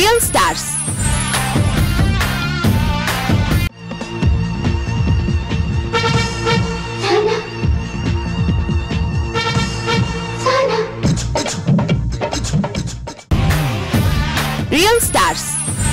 Real stars real stars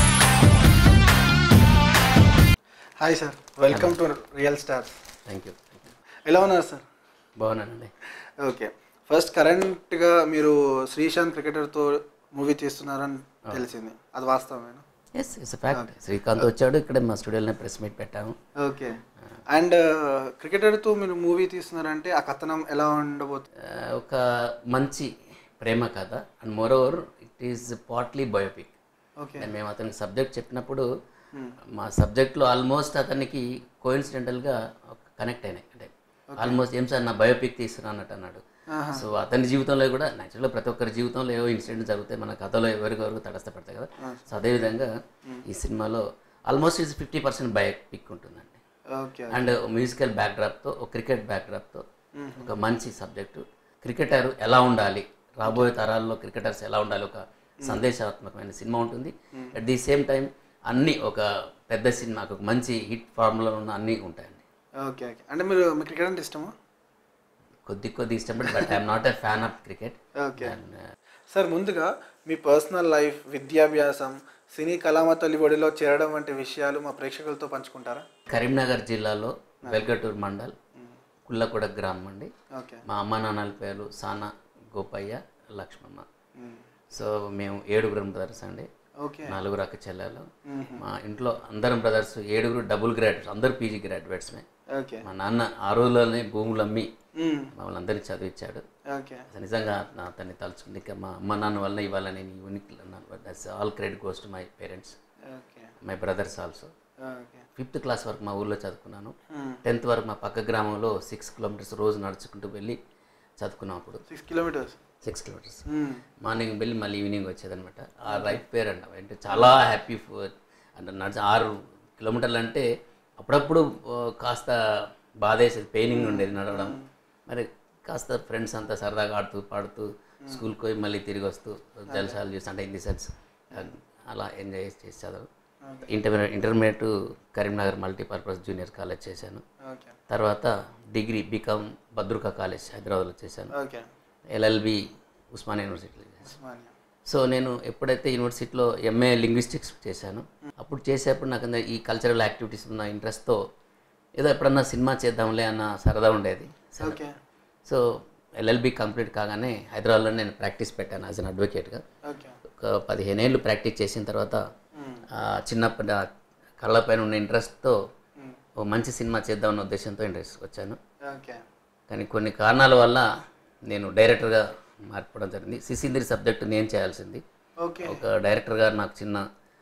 hi sir welcome to real stars thank you ఎలా ఉన్నారు sir బాగున్నానండి okay first కరెంట్గా మీరు Sreesanth క్రికెటర్తో movie తీస్తున్నారని తెలిసింది అది వాస్తవమేనా ఎస్ ఇట్స్ ఫ్యాక్ట్ శ్రీకాంత్ వచ్చాడు ఇక్కడ మా స్టూడియోలోనే ప్రెస్ మీట్ పెట్టాము ఓకే అండ్ క్రికెటర్తో మీరు మూవీ తీస్తున్నారంటే ఆ కథనం ఎలా ఉండబోతుంది ఆ, ఒక మంచి ప్రేమ కథ and moreover it is partly biopic okay మేము అతనికి సబ్జెక్ట్ చెప్పినప్పుడు మా సబ్జెక్ట్లో ఆల్మోస్ట్ అతనికి కోయిన్సిడెంటల్గా కనెక్ట్ అయినాయి అంటే ఆల్మోస్ట్ ఏం సార్ నా బయోపిక్ తీస్తున్నా అన్నట్టు అన్నాడు సో అతని జీవితంలో కూడా న్యాచురల్గా ప్రతి ఒక్కరి జీవితంలో ఏవో ఇన్సిడెంట్ జరుగుతాయి మన కథలో ఎవరికెవరికి తటస్థపడతాయి కదా సో అదేవిధంగా ఈ సినిమాలో ఆల్మోస్ట్ ఇది ఫిఫ్టీ పర్సెంట్ బయోపిక్ ఉంటుందండి ఓకే అండ్ మ్యూజికల్ బ్యాక్డ్రాప్తో ఒక క్రికెట్ బ్యాక్డ్రాప్తో ఒక మంచి సబ్జెక్టు క్రికెటర్ ఎలా ఉండాలి రాబోయే తరాల్లో క్రికెటర్స్ ఎలా ఉండాలి ఒక సందేశాత్మకమైన సినిమా ఉంటుంది అట్ ది సేమ్ టైం అన్నీ ఒక పెద్ద సినిమా ఒక మంచి హిట్ ఫార్ములా ఉన్న అన్నీ ఉంటాయండి ఓకే ఓకే అంటే మీరు మీ క్రికెట్ అంటే ఇష్టమా కొద్ది కొద్ది ఇష్టపడి but I'm not a fan of cricket okay sir ముందుగా మీ పర్సనల్ లైఫ్ విద్యాభ్యాసం సినీ కళామతల్లి ఒడిలో చేరడం వంటి విషయాలు మా ప్రేక్షకులతో పంచుకుంటారా కరీంనగర్ జిల్లాలో వెల్గటూర్ మండల్ కుల్లకొడ గ్రామం అండి ఓకే మా అమ్మ నాన్నల పేర్లు సానా గోపయ్య లక్ష్మమ్మ సో మేము ఏడుగురం బ్రదర్స్ అండి ఓకే నలుగురు అక్క చెల్లెలు మా ఇంట్లో అందరం బ్రదర్స్ ఏడుగురు డబుల్ గ్రాడ్యుయేట్స్ అందరు పీజీ గ్రాడ్యుయేట్స్మే ఓకే మా నాన్న ఆ రోజుల్లోనే భూములు అమ్మి మమ్మల్ని అందరినీ చదివించాడు ఓకే అసలు నిజంగా నా అతన్ని తలుచుకుంది ఇక మా అమ్మ నాన్న వల్ల ఇవాళ నేను unique that's all credit goes to my parents okay my brothers also okay fifth class వరకు మా ఊర్లో చదువుకున్నాను టెన్త్ వరకు మా పక్క గ్రామంలో సిక్స్ కిలోమీటర్స్ రోజు నడుచుకుంటూ వెళ్ళి చదువుకున్నాం అప్పుడు six kilometres six kilometres morning వెళ్ళి మళ్ళీ ఈవినింగ్ వచ్చేదనమాట ఆ లైఫ్ పేరు అంట అంటే చాలా హ్యాపీ అంటే నడిచి ఆరు కిలోమీటర్లు అంటే అప్పుడప్పుడు ఆ, కాస్త బాధేసేది పెయినింగ్ ఉండేది నడవడం మరి కాస్త ఫ్రెండ్స్ అంతా సరదాగా ఆడుతూ పాడుతూ స్కూల్కి పోయి మళ్ళీ తిరిగి వస్తూ జలసాలు చేసి అంటే ఇన్ ది సెన్స్ అలా ఎంజాయ్ చేసి చదువు intermediate intermediate Karimnagar multipurpose junior college చేశాను ఓకే తర్వాత డిగ్రీ బీకామ్ భద్రుకా కాలేజ్ హైదరాబాద్లో చేశాను ఓకే ఎల్ఎల్బి ఉస్మానియా యూనివర్సిటీలో చేశాను ఉస్మానియా సో నేను ఎప్పుడైతే యూనివర్సిటీలో ఎంఏ లింగ్విస్టిక్స్ చేశాను అప్పుడు చేసేప్పుడు నాకు అంత ఈ కల్చరల్ యాక్టివిటీస్ ఉన్న ఇంట్రెస్ట్తో ఏదో ఎప్పుడన్నా సినిమా చేద్దాంలే అన్న సరదా ఉండేది ఓకే సో ఎల్ఎల్బి కంప్లీట్ కాగానే హైదరాబాద్లో నేను ప్రాక్టీస్ పెట్టాను యాజ్ అన్ అడ్వకేట్గా ఓకే ఒక పదిహేను ఏళ్ళు ప్రాక్టీస్ చేసిన తర్వాత ఆ, చిన్నప్పటి ఆ కళ్ళపైన ఉన్న ఇంట్రెస్ట్తో ఓ మంచి సినిమా చేద్దామన్న ఉద్దేశంతో ఇంట్రెస్ట్ వచ్చాను ఓకే కానీ కొన్ని కారణాల వల్ల నేను డైరెక్టర్గా మార్పడం జరిగింది సిసింద్రి సబ్జెక్ట్ నేను చేయాల్సింది ఓకే ఒక డైరెక్టర్ గారు నాకు చిన్న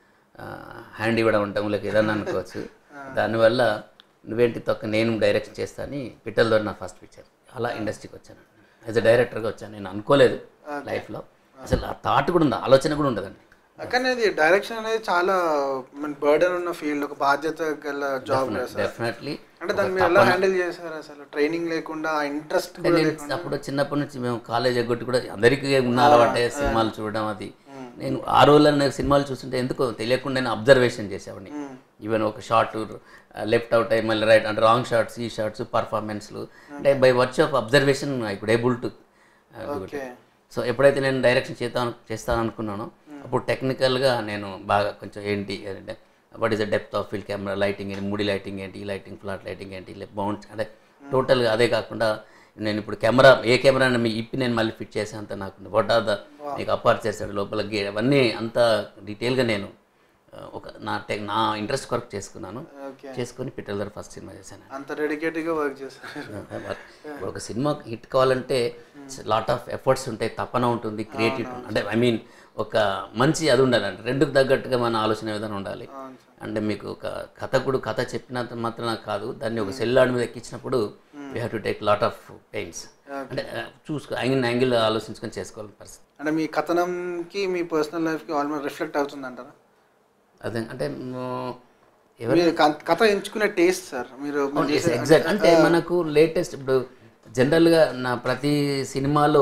హ్యాండ్ ఇవ్వడం ఉంటాం లేక ఏదన్నా అనుకోవచ్చు దానివల్ల నువ్వేంటి తొక్క నేను డైరెక్షన్ చేస్తాను పిట్టలతో నా ఫస్ట్ పిక్చర్ అలా ఇండస్ట్రీకి వచ్చాను యాజ్ అ డైరెక్టర్గా వచ్చాను నేను అనుకోలేదు లైఫ్లో అసలు ఆ థాట్ కూడా ఉంది ఆలోచన కూడా ఉండదండి కానీ అది డైరెక్షన్ అనేది చాలా బర్డన్ ఉన్న ఫీల్డ్ ఒక బాధ్యత గల జాబ్ సార్ డెఫినెట్లీ అంటే దాన్ని మీరు ఎలా హ్యాండిల్ చేశారు అసలు ట్రైనింగ్ లేకుండా ఆ ఇంట్రెస్ట్ కూడా నేను లేకుండా అప్పుడు చిన్నప్పటి నుంచి మేము కాలేజ్ ఎగ్గొట్టి కూడా అందరికీ ఉన్న అలవాటే సినిమాలు చూడడం అది నేను ఆ రోజుల్లో నేను సినిమాలు చూస్తుంటే ఎందుకో తెలియకుండా నేను అబ్జర్వేషన్ చేసేవాడిని ఈవెన్ ఒక షార్ట్ లెఫ్ట్ అవుట్ అయ్యి మళ్ళీ రైట్ అంటే రాంగ్ షార్ట్స్ ఈ షార్ట్స్ పర్ఫార్మెన్స్లు అంటే by virtue of observation I could able to okay so ఎప్పుడైతే నేను డైరెక్షన్ చేస్తాను చేస్తాను అనుకున్నానో అప్పుడు టెక్నికల్గా నేను బాగా కొంచెం ఏంటి అంటే what is the depth of field camera lighting ఏంటి మూడి లైటింగ్ ఏంటి ఈ లైటింగ్ ఫ్లాట్ లైటింగ్ ఏంటి బౌండ్స్ అంటే టోటల్గా అదే కాకుండా నేను ఇప్పుడు కెమెరా ఏ కెమెరా మీ ఇప్పి నేను మళ్ళీ ఫిట్ చేసేంత నాకు వాట్ ఆర్ ద నీకు అపార్ట్ చేశాడు లోపల గే అవన్నీ అంత డీటెయిల్గా నేను ఆ, ఒక నా టెక్ నా ఇంట్రెస్ట్ వర్క్ చేసుకున్నాను ఓకే చేసుకొని పిట్టల దగ్గర ఫస్ట్ సినిమా చేశాను అంత డెడికేటెడ్గా వర్క్ చేశారు ఇప్పుడు ఒక సినిమా హిట్ కావాలంటే లాట్ ఆఫ్ ఎఫర్ట్స్ ఉంటాయి తపన ఉంటుంది క్రియేటివ్ అంటే ఐ మీన్ ఒక మంచి అది ఉండాలి అంటే రెండుకు తగ్గట్టుగా మన ఆలోచన విధానం ఉండాలి అవును సార్ అంటే మీకు ఒక కథకుడు కథ చెప్పినంత మాత్రం కాదు దాన్ని ఒక సెల్లాడి మీద ఎక్కించినప్పుడు we have to take lot of pains అంటే ఆ, చూసుకో యాంగిల్ యాంగిల్ ఆలోచించుకొని చేసుకోవాలి పరిస్థితి అంటే మీ కథనంకి మీ పర్సనల్ లైఫ్కి ఆల్మోస్ట్ రిఫ్లెక్ట్ అవుతుంది అంటారా అదే అంటే మ్, ఎవరు మీరు క- కథ ఎంచుకునే టేస్ట్ సార్ మీరు మీరు చేసే- ఎగ్జాక్ట్ అంటే మనకు లేటెస్ట్ ఇప్పుడు జనరల్గా నా ప్రతి సినిమాలో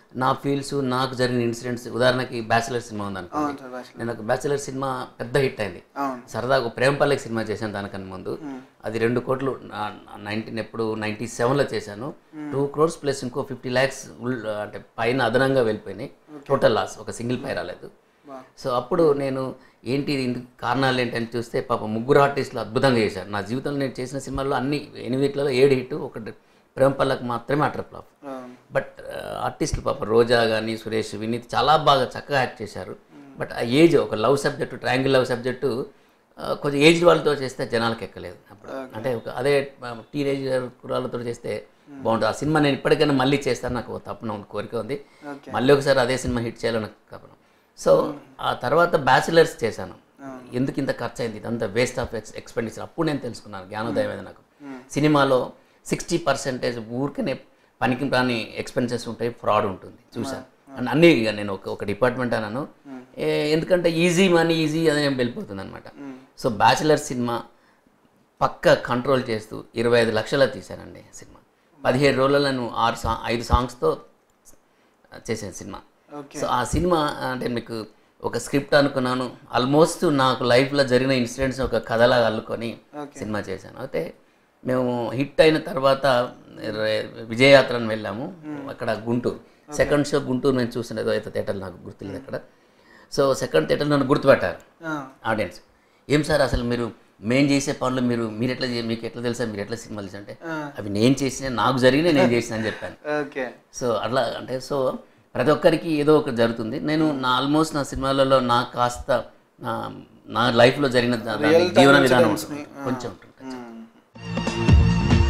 నా ఫీల్స్ నాకు జరిగిన ఇన్సిడెంట్స్ ఉదాహరణకి బ్యాచిలర్ సినిమా ఉందనుకో అవును సార్ బ్యాచిలర్ నేను ఒక బ్యాచిలర్ సినిమా పెద్ద హిట్ అయింది అవును సరదాగా ఒక ప్రేమపల్లికి సినిమా చేశాను దానికన్నా ముందు అది రెండు కోట్లు నైన్టీన్ ఎప్పుడు నైన్టీ సెవెన్లో చేశాను టూ క్రోర్స్ ప్లస్ ఇంకో ఫిఫ్టీ ల్యాక్స్ అంటే పైన అదనంగా వెళ్ళిపోయినాయి టోటల్ లాస్ ఒక సింగిల్ పై రాలేదు బా. సో అప్పుడు నేను ఏంటి ఇందుకు కారణాలు ఏంటని చూస్తే పాప ముగ్గురు ఆర్టిస్టులు అద్భుతంగా చేశారు నా జీవితంలో నేను చేసిన సినిమాల్లో అన్ని ఎనిమిదిట్లలో ఏడు హిట్ ఒకటి ప్రేమపల్లకు మాత్రమే అటర్ ఫ్లాప్ అవును బట్ ఆర్టిస్టులు పాప రోజా కానీ సురేష్ వినీత్ చాలా బాగా చక్కగా యాక్ట్ చేశారు బట్ ఆ ఏజ్ ఒక love subject triangle love subject కొంచెం ఏజ్ వాళ్ళతో చేస్తే జనాలకు ఎక్కలేదు అప్పుడు అంటే ఒక అదే టీనేజ్ కురాలతో చేస్తే బాగుంటుంది ఆ సినిమా నేను ఇప్పటికైనా మళ్ళీ చేస్తాను నాకు ఒక తప్పన ఉంది కోరిక ఉంది ఓకే మళ్ళీ ఒకసారి అదే సినిమా హిట్ చేయాలని నాకు తపన సో ఆ తర్వాత బ్యాచిలర్స్ చేశాను ఎందుకు ఇంత ఖర్చు అయింది ఇదంతా వేస్ట్ ఆఫ్ ఎక్స్ ఎక్స్పెండిచర్ అప్పుడు నేను తెలుసుకున్నాను జ్ఞానోదయం అనేది నాకు సినిమాలో సిక్స్టీ పర్సెంటేజ్ ఊరికనే పనికి రాని ఎక్స్పెన్సెస్ ఉంటాయి ఫ్రాడ్ ఉంటుంది చూశాను అండ్ అన్నీ ఇక నేను ఒక ఒక డిపార్ట్మెంట్ అన్నాను ఏ- ఎందుకంటే ఈజీ మనీ ఈజీ అని వెళ్ళిపోతుంది అనమాట సో బ్యాచిలర్ సినిమా పక్క కంట్రోల్ చేస్తూ ఇరవై ఐదు లక్షల తీశానండి సినిమా పదిహేడు రోజులలో నేను ఆరు సా ఐదు సాంగ్స్తో చేశాను సినిమా ఓకే సో ఆ సినిమా అంటే మీకు ఒక స్క్రిప్ట్ అనుకున్నాను ఆల్మోస్ట్ నాకు లైఫ్లో జరిగిన ఇన్సిడెంట్స్ ఒక కథలాగా అల్లుకొని ఓకే సినిమా చేశాను అయితే మేము హిట్ అయిన తర్వాత రే- విజయయాత్రను వెళ్ళాము అక్కడ గుంటూరు సెకండ్ షో గుంటూరు నేను చూసిన ఏదో అయితే థియేటర్ నాకు గుర్తులేదు అక్కడ సో సెకండ్ థియేటర్ నన్ను గుర్తుపెట్టారు ఆ, ఆడియన్స్ ఏం సార్ అసలు మీరు మేము చేసే పనులు మీరు మీరు ఎట్లా చే- మీకు ఎట్లా తెలుసా మీరు ఎట్లా సినిమాలు చేసి అంటే ఆ. అవి నేను చేసిన నాకు జరిగిన నేను చేసిన అని చెప్పాను ఓకే సో అట్లా అంటే సో ప్రతి ఒక్కరికి ఏదో ఒకటి జరుగుతుంది నేను నా ఆల్మోస్ట్ నా సినిమాలలో నా కాస్త నా నా లైఫ్లో జరిగిన దా- దాని Real time జీవన విధానం incidents ఉంటుంది ని, ఆ. కొంచెం ఉంటుంది మ్మ్.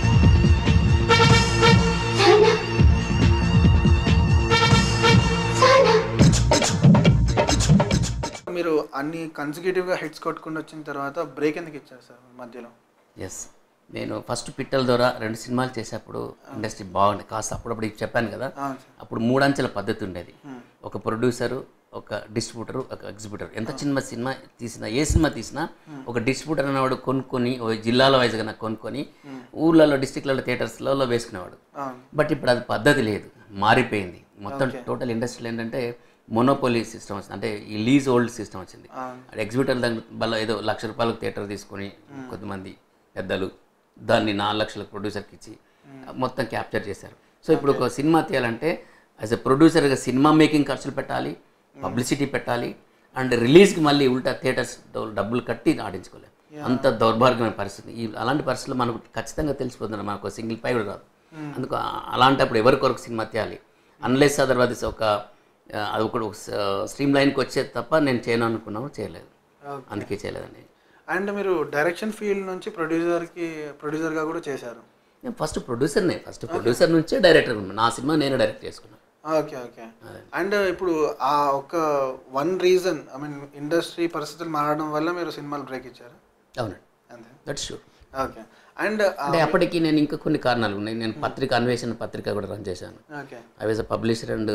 మీరు అన్ని కన్సిక్యూటివ్గా హిట్స్ కొట్టుకుంటూ వచ్చిన తర్వాత బ్రేక్ ఎందుకు ఇచ్చారు సార్ మధ్యలో ఎస్ నేను ఫస్ట్ పిట్టల ద్వారా రెండు సినిమాలు చేసేప్పుడు ఇండస్ట్రీ బాగుంది కాస్త అప్పుడప్పుడు ఇది చెప్పాను కదా అవును సార్ అప్పుడు మూడంచెల పద్ధతి ఉండేది ఒక ప్రొడ్యూసరు ఒక డిస్ట్రిబ్యూటర్ ఒక ఎగ్జిబ్యూటర్ ఎంత చిన్న సినిమా తీసినా ఏ సినిమా తీసినా ఒక డిస్ట్రిబ్యూటర్ అనేవాడు కొనుక్కొని ఓ జిల్లాల వైజ్గా నాకు కొనుక్కొని ఊర్లలో డిస్టిక్లలో థియేటర్స్లలో వేసుకునేవాడు అవును బట్ ఇప్పుడు అది పద్ధతి లేదు మారిపోయింది మొత్తం టోటల్ ఇండస్ట్రీలో ఏంటంటే మొనోపోలీ సిస్టమ్ వచ్చింది అంటే ఈ లీజ్ ఓల్డ్ సిస్టమ్ వచ్చింది అవును అది ఎగ్జిబిటర్ దాని వల్ల ఏదో లక్ష రూపాయలకు థియేటర్ తీసుకొని కొద్దిమంది పెద్దలు దాన్ని నాలుగు లక్షలకు ప్రొడ్యూసర్కి ఇచ్చి మొత్తం క్యాప్చర్ చేశారు సో ఇప్పుడు ఒక సినిమా తీయాలంటే యాజ్ ఎ ప్రొడ్యూసర్గా సినిమా మేకింగ్ ఖర్చులు పెట్టాలి పబ్లిసిటీ పెట్టాలి అండ్ రిలీజ్కి మళ్ళీ ఉల్టా థియేటర్స్ డబ్బులు కట్టి ఆడించుకోలేదు అంత దౌర్భాగ్యమైన పరిస్థితి ఈ అలాంటి పరిస్థితుల్లో మనకు ఖచ్చితంగా తెలిసిపోతుంది మనకు సింగిల్ పై కూడా రాదు అందుకు ఆ- అలాంటప్పుడు ఎవరి కొరకు సినిమా తీయాలి అన్లెస్ అదర్వైజ్ ఒక ఆ, అది ఒకటి స్ట్రీమ్ లైన్కి వచ్చేది తప్ప నేను చేయను అనుకున్నాము చేయలేదు ఓకే అందుకే చేయలేదండి అండ్ మీరు డైరెక్షన్ ఫీల్డ్ నుంచి ప్రొడ్యూసర్కి ప్రొడ్యూసర్గా కూడా చేశారు నేను ఫస్ట్ ప్రొడ్యూసర్నే ఫస్ట్ ప్రొడ్యూసర్ నుంచే డైరెక్టర్ నా సినిమా నేను డైరెక్ట్ చేసుకున్నాను ఓకే ఓకే అండ్ ఇప్పుడు ఆ ఒక one reason I mean industry పరిస్థితులు మారడం వల్ల మీరు సినిమాలు బ్రేక్ ఇచ్చారు అవునండి అంతే దట్ షూర్ ఓకే అండ్ అంటే అప్పటికి నేను ఇంకా కొన్ని కారణాలు ఉన్నాయి నేను పత్రిక అన్వేషణ పత్రిక కూడా రన్ చేశాను okay I was a publisher and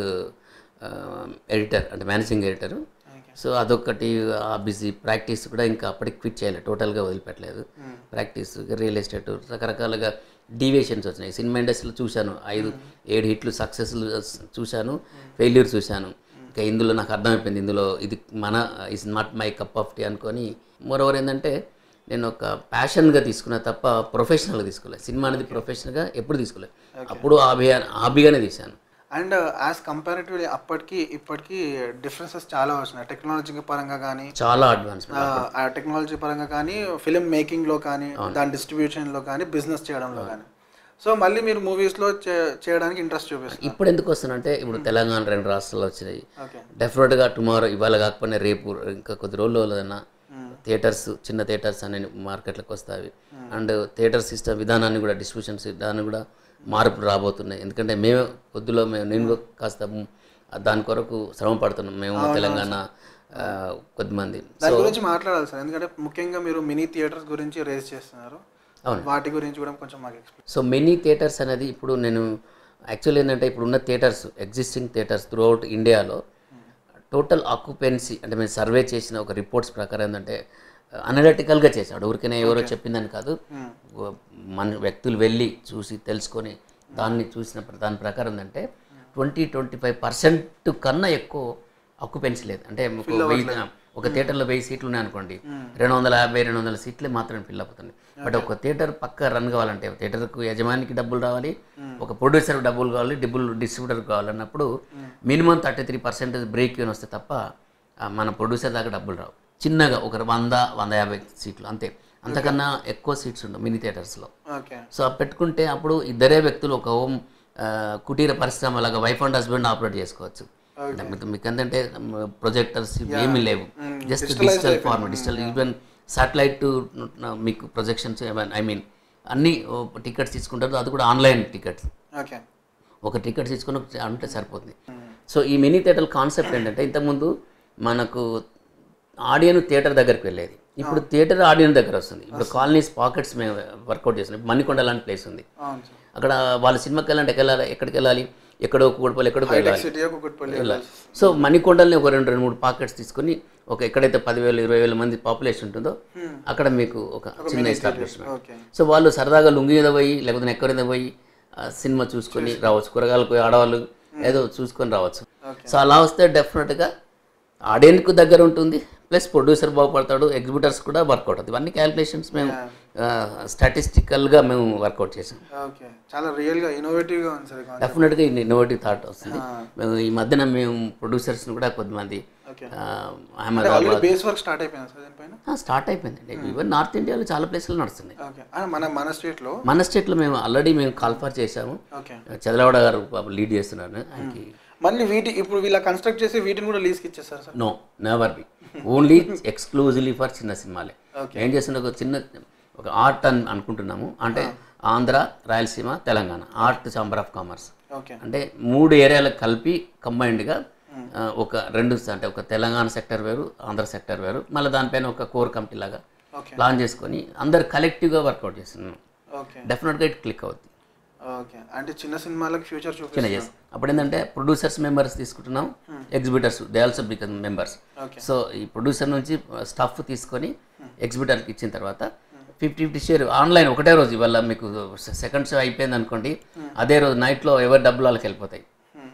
editor అంటే మేనేజింగ్ ఎడిటర్ ఓకే సో అదొకటి ఆ బిజీ ప్రాక్టీస్ కూడా ఇంకా అప్పటికి క్విట్ చేయలేదు టోటల్గా వదిలిపెట్టలేదు ప్రాక్టీస్ రియల్ ఎస్టేట్ రకరకాలుగా డీవియేషన్స్ వచ్చినాయి సినిమా ఇండస్ట్రీలో చూశాను ఐదు ఏడు హిట్లు సక్సెస్లు చూశాను ఫెయిల్యూర్ చూశాను ఇంకా ఇందులో నాకు అర్థమైపోయింది ఇందులో ఇది మన is not my cup of tea అనుకొని మరోవర్ ఏంటంటే నేను ఒక ప్యాషన్గా తీసుకున్నా తప్ప ప్రొఫెషనల్గా తీసుకోలేదు సినిమా అనేది ప్రొఫెషనల్గా ఎప్పుడు తీసుకోలేదు అప్పుడు హాబీ హాబీగానే తీశాను అండ్ యాజ్ కంపారిటివ్లీ అప్పటికి ఇప్పటికి డిఫరెన్సెస్ చాలా వచ్చినాయి టెక్నాలజీ పరంగా కానీ చాలా అడ్వాన్స్మెంట్ ఆ టెక్నాలజీ పరంగా కానీ ఫిలిం మేకింగ్లో కానీ దాని డిస్ట్రిబ్యూషన్లో కానీ బిజినెస్ చేయడంలో కానీ సో మళ్ళీ మీరు మూవీస్లో చేయడానికి ఇంట్రెస్ట్ చూపిస్తారు ఇప్పుడు ఎందుకు వస్తానంటే ఇప్పుడు తెలంగాణ రెండు రాష్ట్రాలు వచ్చినాయి ఓకే డెఫినెట్గా టుమారో ఇవాళ కాకపోయినా రేపు ఇంకా కొద్ది రోజుల్లో ఏదైనా థియేటర్స్ చిన్న థియేటర్స్ అనే మార్కెట్లోకి వస్తాయి అండ్ థియేటర్ సిస్టమ్ విధానాన్ని కూడా డిస్ట్రిబ్యూషన్ విధానాన్ని కూడా మార్పులు రాబోతున్నాయి ఎందుకంటే మేము పొద్దులో మేము నేను కూడా కాస్త మ్, దాని కొరకు శ్రమ పడుతున్నాం మేము తెలంగాణ ఆ, కొద్దిమంది దాని గురించి మాట్లాడాలి సార్ ఎందుకంటే ముఖ్యంగా మీరు మినీ థియేటర్స్ గురించి రేజ్ చేస్తున్నారు అవును. వాటి గురించి కూడా కొంచెం మాకు ఎక్స్ప్లెయిన్ సో మెనీ థియేటర్స్ అనేది ఇప్పుడు నేను యాక్చువల్ ఏంటంటే ఇప్పుడు ఉన్న theatres existing theatres throughout ఇండియాలో టోటల్ ఆక్యుపెన్సీ అంటే మేము సర్వే చేసిన ఒక రిపోర్ట్స్ ప్రకారం ఏంటంటే అనలిటికల్గా చేశాడు ఊరికనే ఎవరో చెప్పిందని కాదు మన వ్యక్తులు వెళ్ళి చూసి తెలుసుకొని దాన్ని చూసిన ప్ర- దాని ప్రకారం ఏంటంటే ట్వంటీ ట్వంటీ ఫైవ్ పర్సెంట్ కన్నా ఎక్కువ ఆక్యుపెన్సీ లేదు అంటే ఒక వెయ్యి ఒక థియేటర్లో వెయ్యి సీట్లు ఉన్నాయి అనుకోండి రెండు వందల యాభై రెండు వందల సీట్లే మాత్రమే ఫిల్ అవుతుంది బట్ ఒక థియేటర్ పక్క రన్ కావాలంటే థియేటర్కు యజమానికి డబ్బులు రావాలి ఒక ప్రొడ్యూసర్కి డబ్బులు కావాలి డబ్బులు డిస్ట్రిబ్యూటర్కి కావాలన్నప్పుడు minimum thirty three percentage break in వస్తే తప్ప ఆ, మన ప్రొడ్యూసర్ దాకా డబ్బులు రావు చిన్నగా ఒక వంద వంద యాభై సీట్లు అంతే అంతకన్నా ఎక్కువ సీట్స్ ఉండవు మినీ థియేటర్స్లో ఓకే సో ఆ పెట్టుకుంటే అప్పుడు ఇద్దరే వ్యక్తులు ఒక హోమ్ ఆ, కుటీర పరిశ్రమ లాగా వైఫ్ అండ్ హస్బెండ్ ఆపరేట్ చేసుకోవచ్చు అంటే మీకు మీకు ఏంటంటే ప్రొజెక్టర్స్ ఏమీ లేవు just digital form digital even satellite మీకు ప్రొజెక్షన్స్ ఐ మీన్ అన్ని టికెట్స్ తీసుకుంటారు అది కూడా ఆన్లైన్ టికెట్స్ ఓకే ఒక టికెట్ తీసుకుని అంటే సరిపోతుంది సో ఈ మినీ థియేటర్ కాన్సెప్ట్ ఏంటంటే ఇంతకుముందు మనకు ఆడియన్ థియేటర్ దగ్గరికి వెళ్ళేది ఇప్పుడు థియేటర్ ఆడియన్ దగ్గర వస్తుంది ఇప్పుడు కాలనీస్ పాకెట్స్ మేము వర్కౌట్ చేస్తున్నాం మణికొండ లాంటి ప్లేస్ ఉంది అవును సార్ అక్కడ వాళ్ళ సినిమాకి వెళ్ళాలంటే ఎక్కడ వెళ్ళాలి ఎక్కడికి వెళ్ళాలి ఎక్కడో కూడిపోవాలి ఎక్కడికి వెళ్ళాలి సిటీ కుక్కట్పల్లి వెళ్ళాలి సో మణికొండల్ని ఒక రెండు రెండు మూడు పాకెట్స్ తీసుకొని ఒక ఎక్కడైతే పదివేలు ఇరవై వేల మంది పాపులేషన్ ఉంటుందో అక్కడ మీకు ఒక చిన్న ఎస్టాబ్లిష్మెంట్ ఓకే సో వాళ్ళు సరదాగా లుంగి మీద పోయి లేకపోతే ఎక్కడ మీద పోయి ఆ సినిమా చూసుకొని రావచ్చు కూరగాయలకు పోయి ఆడవాళ్ళు ఏదో చూసుకొని రావచ్చు సో అలా వస్తే డెఫినెట్గా ఆడియన్కు దగ్గర ఉంటుంది ప్లస్ ప్రొడ్యూసర్ బాగుపడతాడు ఎగ్జిబిటర్స్ కూడా వర్కౌట్ అవుతుంది ఇవన్నీ క్యాలిక్యులేషన్స్ మేము స్టాటిస్టికల్గా మేము వర్కౌట్ చేసాం ఓకే చాలా రియల్గా ఇన్నోవేటివ్గా ఉంది సార్ ఈ concept. డెఫినెట్గా ఇన్నోవేటివ్ థాట్ వస్తుంది మేము ఈ మధ్యన మేము ప్రొడ్యూసర్స్ని కూడా కొద్దిమంది ఓకే ఆ, అంటే Ahmedabad already base work start అయిపోయింది సార్ దీనిపైన స్టార్ట్ అయిపోయిందండి ఈవెన్ నార్త్ ఇండియాలో చాలా ప్లేసులు నడుస్తున్నాయి ఓకే ఆ, మన మన స్టేట్లో మన స్టేట్లో మేము ఆల్రెడీ మేము కాల్ఫర్ చేసాము ఓకే చంద్రబాబు గారు పాపం లీడ్ చేస్తున్నారు ఆయనకి మళ్ళీ వీటి ఇప్పుడు వీళ్ళ కన్స్ట్రక్ట్ చేసి వీటిని కూడా లీజ్కి ఇచ్చేస్తారు sir no never be only exclusively for చిన్న సినిమాలే Okay. ఏం చేస్తున్న ఒక చిన్న ఒక ఆర్ట్ అని అనుకుంటున్నాము అంటే Andhra Rayalaseema Telangana art chamber of commerce okay అంటే మూడు ఏరియాలకు కలిపి కంబైన్డ్గా ఒక రెండు అంటే ఒక తెలంగాణ సెక్టర్ వేరు ఆంధ్ర సెక్టర్ వేరు మళ్ళీ దానిపైన ఒక కోర్ కమిటీ లాగా ఓకే ప్లాన్ చేసుకొని అందరు కలెక్టివ్గా వర్కౌట్ చేస్తున్నాం ఓకే డెఫినెట్గా ఇట్ క్లిక్ అవుద్ది ఓకే అంటే చిన్న సినిమాలకు ఫ్యూచర్ చిన్న చూపిస్తారు చేసి అప్పుడు ఏంటంటే ప్రొడ్యూసర్స్ మెంబర్స్ తీసుకుంటున్నాం exhibitors they also become members okay so ఈ ప్రొడ్యూసర్ నుంచి స్టఫ్ తీసుకొని ఎగ్జిబిటర్కి ఇచ్చిన తర్వాత ఫిఫ్టీ ఫిఫ్టీ షేర్ ఆన్లైన్ ఒకటే రోజు ఇవాళ మీకు సెకండ్ షో అయిపోయింది అనుకోండి అదే రోజు నైట్లో ఎవరి డబ్బులు వాళ్ళకి వెళ్ళిపోతాయి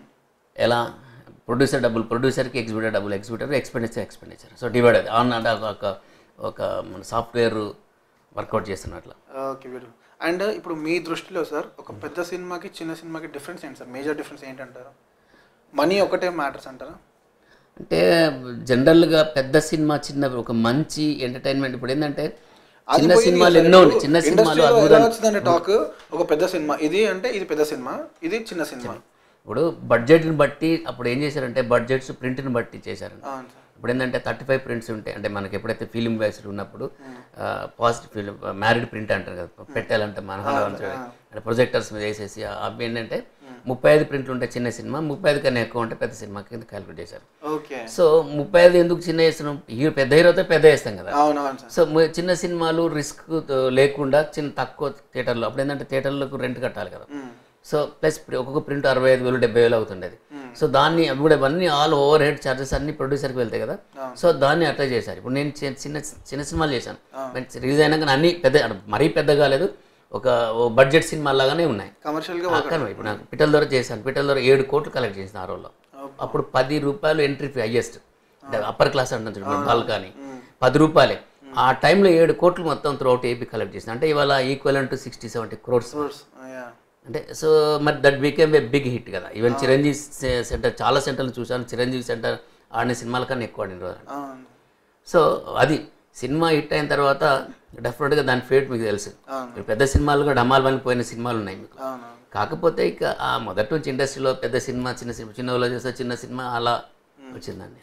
ఎలా ప్రొడ్యూసర్ డబ్బులు ప్రొడ్యూసర్కి ఎగ్జిబిటర్ డబ్బులు exhibitor expenditure expenditure so divide అది ఆన్ అంటే ఒక ఒక మన సాఫ్ట్వేర్ వర్కౌట్ చేస్తున్నట్లు ఓకే వీరు అండ్ ఇప్పుడు మీ దృష్టిలో సార్ ఒక పెద్ద సినిమాకి చిన్న సినిమాకి డిఫరెన్స్ ఏంటి సార్ మేజర్ డిఫరెన్స్ ఏంటంటారు మనీ ఒకటే మ్యాటర్స్ అంటారా అంటే జనరల్గా పెద్ద సినిమా చిన్న ఒక మంచి ఎంటర్టైన్మెంట్ ఇప్పుడు ఏంటంటే చిన్న సినిమాలు ఎన్నో ఉన్నాయి చిన్న సినిమాలు ఇండస్ట్రీలో ఎలా అద్భుతం వచ్చిందంటే టాక్ ఒక పెద్ద సినిమా ఇది అంటే ఇది పెద్ద సినిమా ఇది చిన్న సినిమా ఇప్పుడు బడ్జెట్ని బట్టి అప్పుడు ఏం చేశారంటే బడ్జెట్స్ ప్రింట్ని బట్టి చేశారు అవును సార్ ఇప్పుడు ఏంటంటే థర్టీ ఫైవ్ ప్రింట్స్ ఉంటాయి అంటే మనకి ఎప్పుడైతే ఫిలిం బేస్డ్ ఉన్నప్పుడు పాజిటివ్ ఫిలిం మ్యారీడ్ ప్రింట్ అంటారు కదా పెట్టాలంటే మన అంటే ప్రొజెక్టర్స్ మీద వేసేసి అవి ఏంటంటే ముప్పై ఐదు ప్రింట్లు ఉంటే చిన్న సినిమా ముప్పై ఐదు కన్నా ఎక్కువ ఉంటే పెద్ద సినిమా కింద క్యాలిక్యులేట్ చేశారు ఓకే సో ముప్పై ఐదు ఎందుకు చిన్న వేస్తున్నాం హీరో పెద్ద హీరోతో పెద్ద వేస్తాం కదా అవును అవును సార్ సో ము- చిన్న సినిమాలు రిస్క్ లేకుండా చిన్న తక్కువ థియేటర్లో అప్పుడు ఏంటంటే థియేటర్లకు రెంట్ కట్టాలి కదా సో ప్లస్ ఒక్కొక్క ప్రింట్ అరవై ఐదు వేలు డెబ్బై వేలు అవుతుండేది సో దాన్ని అవి కూడా ఇవన్నీ ఆల్ ఓవర్ హెడ్ ఛార్జెస్ అన్ని ప్రొడ్యూసర్కి వెళ్తాయి కదా సో దాన్ని అట్లా చేశారు ఇప్పుడు నేను చి- చిన్న చిన్న సినిమాలు చేశాను రిలీజ్ అయినాక అన్ని పెద్ద మరీ పెద్ద కాలేదు ఒక బడ్జెట్ సినిమా లాగానే ఉన్నాయి కమర్షియల్గా ఆ, కానీ ఇప్పుడు నాకు పిట్టల ద్వారా చేశాను పిట్టల ద్వారా ఏడు కోట్లు కలెక్ట్ చేసిన ఆ రోజులో అప్పుడు పది రూపాయలు ఎంట్రీ ఫీ హైయెస్ట్ అంటే అప్పర్ క్లాస్ అంటుంది బాల్ కానీ పది రూపాయలే ఆ టైంలో ఏడు కోట్లు మొత్తం త్రూఅవుట్ ఏపీ కలెక్ట్ చేసిన అంటే ఇవాళ equal to sixty seventy crores అంటే సో మరి that became a big hit కదా ఈవెన్ చిరంజీవి సె- సెంటర్ చాలా సెంటర్లు చూశాను చిరంజీవి సెంటర్ ఆడిన సినిమాల కన్నా ఎక్కువ ఆడిన రోజు అవును సో అది సినిమా హిట్ అయిన తర్వాత డెఫినెట్గా దాని ఫేట్ మీకు తెలుసు అవును. ఇప్పుడు పెద్ద సినిమాలు కూడా డమాల్ వన్ పోయిన సినిమాలు ఉన్నాయి మీకు అవును కాకపోతే ఇక ఆ మొదటి నుంచి ఇండస్ట్రీలో పెద్ద సినిమా చిన్న సినిమా చిన్న వాళ్ళు చేస్తే చిన్న సినిమా అలా వచ్చిందండి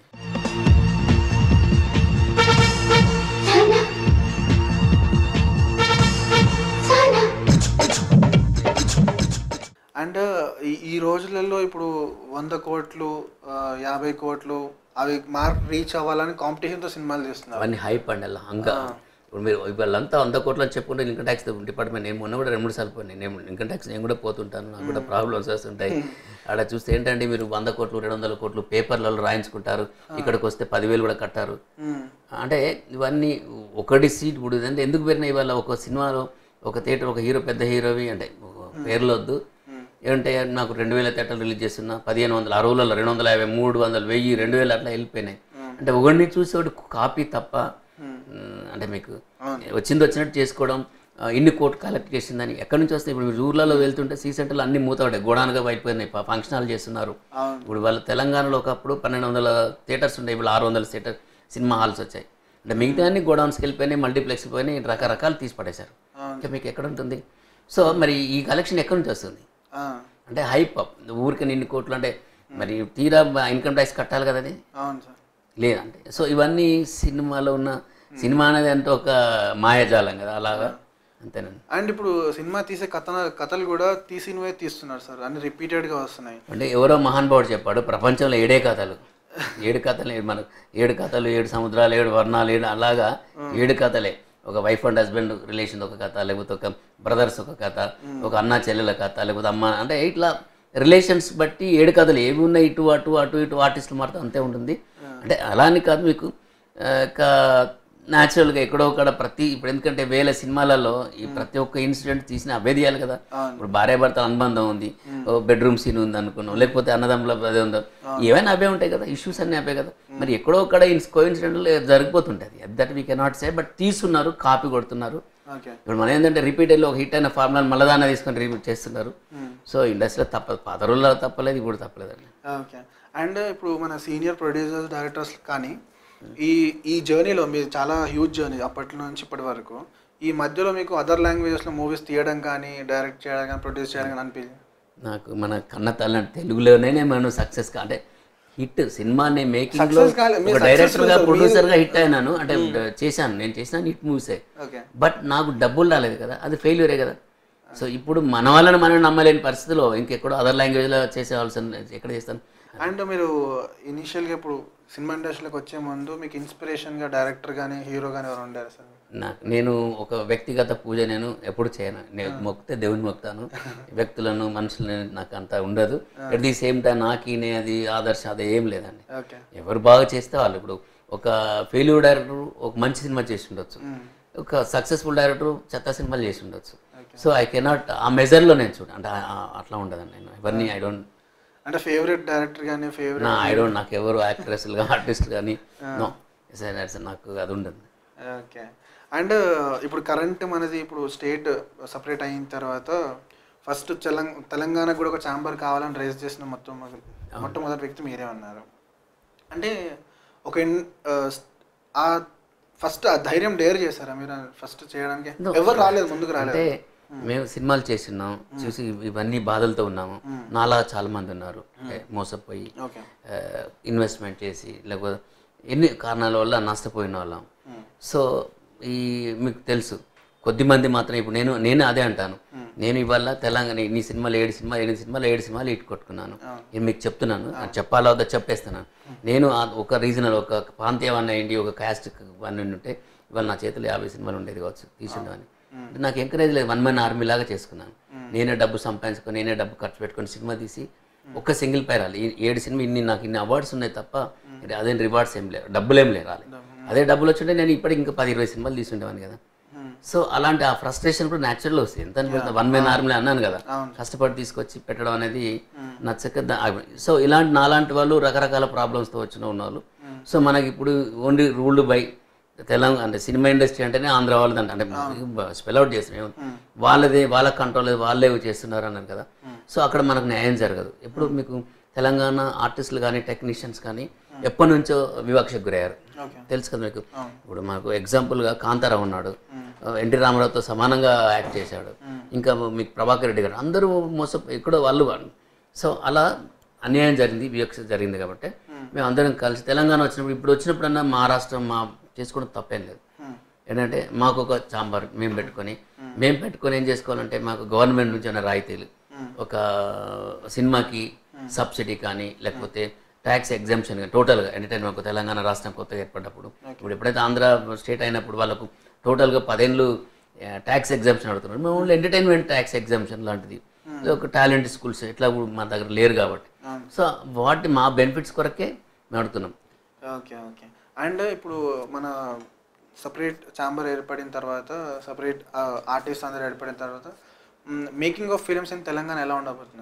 అండ్ ఈ ఈ రోజులలో ఇప్పుడు వంద కోట్లు ఆ, యాభై కోట్లు అవి మార్క్ రీచ్ అవ్వాలని కాంపిటీషన్తో సినిమాలు తీస్తున్నారు అవన్నీ హైప్ అండి అలా హంగా ఇప్పుడు మీరు వాళ్ళంతా వంద కోట్లు అని చెప్పుకుంటే ఇన్కమ్ ట్యాక్స్ డిపార్ట్మెంట్ నేను మొన్న కూడా రెండు మూడు సార్లు పోయి నేను ఇన్కమ్ ట్యాక్స్ నేను కూడా పోతుంటాను నాకు కూడా ప్రాబ్లమ్స్ వస్తుంటాయి ఆడ చూస్తే ఏంటంటే మీరు వంద కోట్లు రెండు వందల కోట్లు పేపర్లలో రాయించుకుంటారు ఇక్కడికి వస్తే పదివేలు కూడా కట్టారు మ్మ్. అంటే ఇవన్నీ ఒకటి సీట్ ఇప్పుడు అంటే ఎందుకు పెరిగినాయి ఇవాళ ఒక సినిమాలో ఒక థియేటర్ ఒక హీరో పెద్ద హీరోవి అంటే పేర్లు వద్దు ఏంటంటే నాకు రెండు వేల థియేటర్లు రిలీజ్ చేస్తున్నా పదిహేను వందల అరవైలలో రెండు వందల యాభై మూడు వందలు వెయ్యి రెండు వేలు అట్లా వెళ్ళిపోయినాయి అంటే ఒకడిని చూసి ఒకటి కాపీ తప్ప ఉమ్, అంటే మీకు వచ్చింది వచ్చినట్టు చేసుకోవడం ఆ, ఇన్ని కోట్లు కలెక్ట్ చేసిందని ఎక్కడి నుంచి వస్తాయి ఇప్పుడు మీరు ఊర్లలో వెళ్తుంటే సీ సెంటర్లు అన్ని మూతపడ్డాయి గోడానుగా అయిపోయినాయి ప- ఫంక్షన్ హాల్ చేస్తున్నారు అవును. ఇప్పుడు వాళ్ళ తెలంగాణలో ఒకప్పుడు పన్నెండు వందల థియేటర్స్ ఉండే ఇప్పుడు ఆరు వందల థియేటర్ సినిమా హాల్స్ వచ్చాయి అంటే మిగతా అన్ని గోడౌన్స్కి వెళ్ళిపోయినాయి మల్టీప్లెక్స్కి పోయినాయి రకరకాలు తీసి పడేశారు ఇంకా మీకు ఎక్కడ ఉంటుంది సో మరి ఈ కలెక్షన్ ఎక్కడి నుంచి వస్తుంది ఆ, అంటే హైప్ ఊరికి ఇన్ని కోట్లు అంటే మరి తీరా ఇన్కమ్ ట్యాక్స్ కట్టాలి కదా అది అవును సార్ లేదంటే సో ఇవన్నీ సినిమాలో ఉన్న సినిమా అనేది అంటే ఒక మాయాజాలం కదా అలాగా అంతేనండి అండ్ ఇప్పుడు సినిమా తీసే కథ కథలు కూడా తీసినవే తీస్తున్నారు సార్ అన్ని రిపీటెడ్గా వస్తున్నాయి అంటే ఎవరో మహానుభావుడు చెప్పాడు ప్రపంచంలో ఏడే కథలు ఏడు కథలు మన ఏడు కథలు ఏడు సముద్రాలు ఏడు వర్ణాలు ఏడు అలాగా ఏడు కథలే ఒక వైఫ్ అండ్ హస్బెండ్ రిలేషన్ ఒక కథ లేకపోతే ఒక బ్రదర్స్ ఒక కథ ఒక అన్న చెల్లెల కథ లేకపోతే అమ్మ అంటే ఇట్లా రిలేషన్స్ బట్టి ఏడు కథలు ఏవి ఉన్నాయి ఇటు అటు అటు ఇటు ఆర్టిస్టులు మాత్రం అంతే ఉంటుంది అంటే అలా అని కాదు మీకు ఆ, ఒక న్యాచురల్గా ఎక్కడో ఒకడ ప్రతి ఇప్పుడు ఎందుకంటే వేల సినిమాలలో ఈ ప్రతి ఒక్క ఇన్సిడెంట్ తీసిన అవే తీయాలి కదా ఇప్పుడు భార్య భర్త అనుబంధం ఉంది బెడ్రూమ్ సీన్ ఉంది అనుకున్నాం లేకపోతే అన్నదమ్ముల అదే ఉందో ఏవైనా అవే ఉంటాయి కదా ఇష్యూస్ అన్నీ అవే కదా మరి ఎక్కడో ఒకడ కో ఇన్సిడెంట్లు జరిగిపోతుంటుంది that we cannot say but తీస్తున్నారు కాపీ కొడుతున్నారు ఓకే ఇప్పుడు మనం ఏంటంటే రిపీట్ వెళ్ళి ఒక హిట్ అయిన ఫార్ములా మళ్ళదాన తీసుకొని రిపీట్ చేస్తున్నారు సో ఇండస్ట్రీలో తప్పదు పాత రోజుల్లో తప్పలేదు ఇప్పుడు తప్పలేదండి ఓకే అండ్ ఇప్పుడు మన సీనియర్ ప్రొడ్యూసర్స్ డైరెక్టర్స్ కానీ ఈ ఈ జర్నీలో మీరు చాలా హ్యూజ్ జర్నీ అప్పటి నుంచి ఇప్పటి వరకు ఈ మధ్యలో మీకు అదర్ లాంగ్వేజెస్లో మూవీస్ తీయడం కానీ డైరెక్ట్ చేయడం కానీ ప్రొడ్యూస్ చేయడం కానీ అనిపించింది నాకు మన కన్న తల్లి అంటే తెలుగులోనే మనం సక్సెస్ అంటే హిట్ సినిమాని మేకింగ్ లో Success కాలే, మీరు ఒక డైరెక్టర్ గా successful, ప్రొడ్యూసర్ గా హిట్ అయినాను అంటే చేశాను నేను చేసిన హిట్ మూవీసే ఓకే బట్ నాకు డబ్బులు రాలేదు కదా అది ఫెయిల్యూరే కదా సో ఇప్పుడు మన వాళ్ళని మనం నమ్మలేని పరిస్థితిలో ఇంకెక్కడో అదర్ లాంగ్వేజ్లో చేసేవాల్సిన ఎక్కడ చేస్తాను అండ్ మీరు ఇనిషియల్గా ఇప్పుడు సినిమా ఇండస్ట్రీలోకి వచ్చే ముందు మీకు ఇన్స్పిరేషన్గా డైరెక్టర్ కానీ హీరో కానీ ఎవరు ఉండారు సార్ నాకు నేను ఒక వ్యక్తిగత పూజ నేను ఎప్పుడు చేయను నేను మొక్కితే దేవుని మొక్కుతాను వ్యక్తులను మనుషులను నాకు అంత ఉండదు అట్ ది సేమ్ టైం నాకు ఈయన అది ఆదర్శం అది ఏం లేదండి ఓకే ఎవరు బాగా చేస్తే వాళ్ళు ఇప్పుడు ఒక ఫెయిల్యూర్ డైరెక్టర్ ఒక మంచి సినిమా చేసి ఉండొచ్చు ఒక సక్సెస్ఫుల్ డైరెక్టర్ చెత్త సినిమాలు చేసి ఉండొచ్చు సో ఐ కెనాట్ ఆ మెజర్లో నేను చూడ అంటే ఆ- ఆ- అట్లా ఉండదండి నేను ఎవరిని ఐ డోంట్ అంటే ఫేవరెట్ డైరెక్టర్ కానీ ఫేవరెట్ నా ఐ డోంట్ నాకు ఎవరు యాక్ట్రెస్లు కానీ ఆర్టిస్ట్ కానీ నో నాకు అది ఉండదు ఓకే అండ్ ఇప్పుడు కరెంట్ మనది ఇప్పుడు స్టేట్ సపరేట్ అయిన తర్వాత ఫస్ట్ తెలంగ తెలంగాణకు కూడా ఒక ఛాంబర్ కావాలని రేస్ చేసిన మొత్తం మొదటి- మొట్టమొదటి వ్యక్తి మీరే ఉన్నారు అంటే ఒక ఇన్- ఆ, ఆ ఫస్ట్ ఆ ధైర్యం డేర్ చేశారా మీరు ఫస్ట్ చేయడానికి ఎవరు రాలేదు ముందుకు రాలేదు అంటే మేము సినిమాలు చేస్తున్నాం చూసి ఇవన్నీ బాధలతో ఉన్నాము నాలా చాలా మంది ఉన్నారు అంటే మోసపోయి ఓకే ఇన్వెస్ట్మెంట్ చేసి లేకపోతే ఎన్ని కారణాల వల్ల నష్టపోయిన వాళ్ళం సో ఈ మీకు తెలుసు కొద్ది మంది మాత్రం ఇప్పుడు నేను నేను అదే అంటాను నేను ఇవాళ తెలంగాణ నీ సినిమాలు ఏడు సినిమాలు ఏడు సినిమాలు ఏడు సినిమాలు ఇటు కొట్టుకున్నాను నేను మీకు చెప్తున్నాను అది చెప్పాలా వద్దా చెప్పేస్తున్నాను నేను ఆ ఒక రీజనల్ ఒక ప్రాంతీయం అన్న ఏంటి ఒక క్యాస్ట్ అన్నీ ఉంటే ఇవాళ నా చేతిలో యాభై సినిమాలు ఉండేది కావచ్చు తీసుండేవని అంటే నాకు ఎంకరేజ్ లేదు వన్ మ్యాన్ ఆర్మీ లాగా చేసుకున్నాను నేనే డబ్బు సంపాదించుకొని నేనే డబ్బు ఖర్చు పెట్టుకొని సినిమా తీసి ఒక్క సింగిల్ పై రాలి ఈ ఏడు సినిమా ఇన్ని నాకు ఇన్ని అవార్డ్స్ ఉన్నాయి తప్ప అదేం రివార్డ్స్ ఏం లేవు డబ్బులు ఏం లేవు రాలి అదే డబ్బులు వచ్చింటే నేను ఇప్పటికి ఇంకా పది ఇరవై సినిమాలు తీసుండేవాని కదా సో అలాంటి ఆ ఫ్రస్ట్రేషన్ కూడా న్యాచురల్ వస్తుంది ఎంత వన్ మ్యాన్ ఆర్మీలో అన్నాను కదా కష్టపడి తీసుకొచ్చి పెట్టడం అనేది నచ్చక దా- ఆగి- సో ఇలాంటి నాలాంటి వాళ్ళు రకరకాల ప్రాబ్లమ్స్తో వచ్చిన ఉన్నవాళ్ళు సో మనకి ఇప్పుడు ఓన్లీ రూల్డ్ బై తెలంగాణ అంటే సినిమా ఇండస్ట్రీ అంటేనే ఆంధ్ర వాళ్ళది అంటే స్పెల్ అవుట్ చేస్తున్నాం వాళ్ళదే వాళ్ళ కంట్రోల్ వాళ్ళే చేస్తున్నారు అన్నారు కదా సో అక్కడ మనకు న్యాయం జరగదు ఎప్పుడు మీకు తెలంగాణ ఆర్టిస్టులు కానీ టెక్నీషియన్స్ కానీ ఎప్పటి నుంచో వివక్షకు గురయ్యారు ఓకే తెలుసు కదా మీకు ఇప్పుడు మాకు ఎగ్జాంపుల్గా కాంతారావు ఉన్నాడు ఎన్టీ రామారావుతో సమానంగా యాక్ట్ చేశాడు ఇంకా మీకు ప్రభాకర్ రెడ్డి గారు అందరూ మోస ఎక్కడో వాళ్ళు వాళ్ళు సో అలా అన్యాయం జరిగింది వివక్ష జరిగింది కాబట్టి మేము అందరం కలిసి తెలంగాణ వచ్చినప్పుడు ఇప్పుడు వచ్చినప్పుడన్నా మహారాష్ట్ర మా చేసుకోవడం తప్పేం లేదు ఏంటంటే మాకు ఒక చాంబర్ మేము పెట్టుకొని మేము పెట్టుకొని ఏం చేసుకోవాలంటే మాకు గవర్నమెంట్ నుంచి ఉన్న రాయితీలు ఒక సినిమాకి సబ్సిడీ కానీ లేకపోతే ట్యాక్స్ ఎగ్జామ్షన్ కానీ టోటల్గా ఎంటర్టైన్మెంట్ తెలంగాణ రాష్ట్రం కొత్తగా ఏర్పడ్డప్పుడు ఇప్పుడు ఎప్పుడైతే ఆంధ్ర స్టేట్ అయినప్పుడు వాళ్ళకు టోటల్గా పదేళ్ళు ట్యాక్స్ ఎగ్జామ్షన్ అడుగుతున్నారు మేము ఓన్లీ ఎంటర్టైన్మెంట్ ట్యాక్స్ ఎగ్జామ్షన్ లాంటిది ఒక టాలెంట్ స్కూల్స్ ఇట్లా కూడా మా దగ్గర లేరు కాబట్టి సో వాటి మా బెనిఫిట్స్ కొరకే మేము అడుగుతున్నాం ఓకే ఓకే అండ్ ఇప్పుడు మన సపరేట్ ఛాంబర్ ఏర్పడిన తర్వాత సపరేట్ ఆర్టిస్ట్ అందరు ఏర్పడిన తర్వాత making of films in Telangana ఎలా ఉండబోతుంది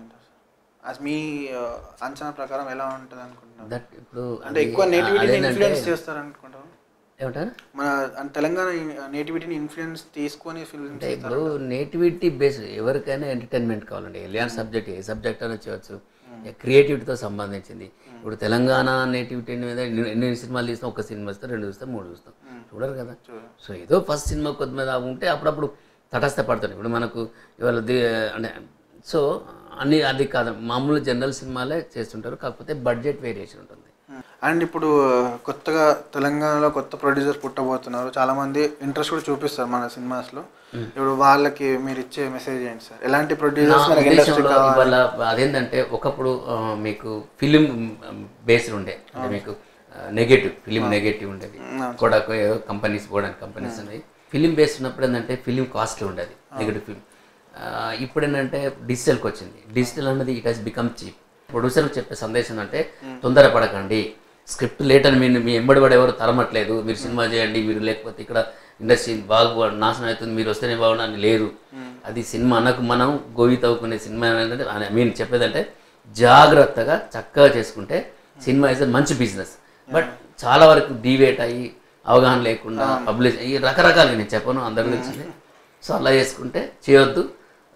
as మీ uh, అంచనా ప్రకారం ఎలా ఉంటుంది అనుకుంటున్నారు దట్ ఇప్పుడు అంటే అది- ఎక్కువ నేటివిటీని అదేంటంటే- ఇన్ఫ్లుయెన్స్ చేస్తారు అనుకుంటారు ఏమంటారు మన అంటే తెలంగాణ నేటివిటీని ఇన్ఫ్లుయెన్స్ తీసుకొని ఫిల్మ్ అంటే ఇప్పుడు నేటివిటీ బేస్ ఎవరికైనా ఎంటర్టైన్మెంట్ కావాలండి ఎలియన్ సబ్జెక్ట్ ఏ సబ్జెక్ట్ అని చేయవచ్చు క్రియేటివిటీతో సంబంధించింది ఇప్పుడు తెలంగాణ నేటివిటీ మీద ఎన్ని ఎన్ని సినిమాలు తీస్తాం ఒక సినిమా ఇస్తాం రెండు చూస్తాం మూడు చూస్తాం చూడరు కదా సో ఏదో ఫస్ట్ సినిమా కొద్ది మీద ఉంటే అప్పుడప్పుడు తటస్థ పడుతుంది ఇప్పుడు మనకు ఇవాళ ది అంటే సో అన్ని అది కాదు మామూలు జనరల్ సినిమాలే చేస్తుంటారు కాకపోతే బడ్జెట్ వేరియేషన్ ఉంటుంది అండ్ ఇప్పుడు కొత్తగా తెలంగాణలో కొత్త ప్రొడ్యూసర్ పుట్టబోతున్నారు చాలా మంది ఇంట్రెస్ట్ కూడా చూపిస్తారు మన సినిమాస్ లో ఇప్పుడు వాళ్ళకి మీరు ఇచ్చే మెసేజ్ ఏంటి సార్ ఎలాంటి ప్రొడ్యూసర్స్ మనకి ఇండస్ట్రీ ఉద్దేశంలో ఇవాళ అదేంటంటే ఒకప్పుడు ఆ, మీకు ఫిలిం బేస్డ్ ఉండే అంటే మీకు నెగటివ్ ఫిలిం నెగటివ్ ఉండేది కూడా ఏదో కంపెనీస్ కూడా కంపెనీస్ ఉన్నాయి ఫిలిం బేస్డ్ ఉన్నప్పుడు ఏంటంటే ఫిలిం కాస్ట్లీ ఉండేది నెగటివ్ ఫిలిం ఇప్పుడు ఏంటంటే డిజిటల్కి వచ్చింది డిజిటల్ అన్నది ఇట్ హాస్ బికమ్ చీప్ ప్రొడ్యూసర్కి చెప్పే సందేశం అంటే తొందరపడకండి స్క్రిప్ట్ లేట్ అని మీరు మీ ఎంబడి పడి ఎవరు తరమట్లేదు మీరు సినిమా చేయండి మీరు లేకపోతే ఇక్కడ ఇండస్ట్రీ బాగు నాశనం అవుతుంది మీరు వస్తేనే బాగుండని లేరు అది సినిమా అనకు మనం గోవి తవ్వుకునే సినిమా ఏంటంటే ఐ మీన్ చెప్పేదంటే జాగ్రత్తగా చక్కగా చేసుకుంటే సినిమా ఇస్ మంచి బిజినెస్ బట్ చాలా వరకు డివేట్ అయ్యి అవగాహన లేకుండా పబ్లిష్ అయ్యి రకరకాలుగా నేను చెప్పను అందరికీ తెలిసింది సో అలా చేసుకుంటే చేయొద్దు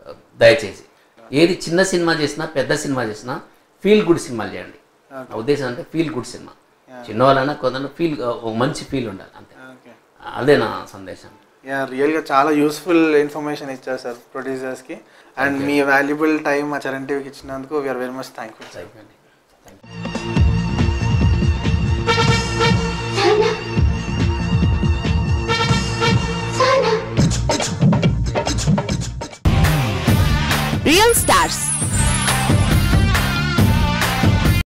దయచేసి ఏది చిన్న సినిమా చేసినా పెద్ద సినిమా చేసినా ఫీల్ గుడ్ సినిమాలు చేయండి నా ఉద్దేశం అంటే ఫీల్ గుడ్ సినిమా చిన్నవాళ్ళైనా కొంత ఫీల్ మంచి ఫీల్ ఉండాలి అంతే ఓకే అదే నా సందేశం యా రియల్గా చాలా యూస్ఫుల్ ఇన్ఫర్మేషన్ ఇచ్చారు సార్ ప్రొడ్యూసర్స్కి అండ్ మీ వాల్యుబుల్ టైం మా చరణ్ టీవీకి ఇచ్చినందుకు we are very much thankful sir అయిపోయింది థ్యాంక్ యూ రియల్ స్టార్స్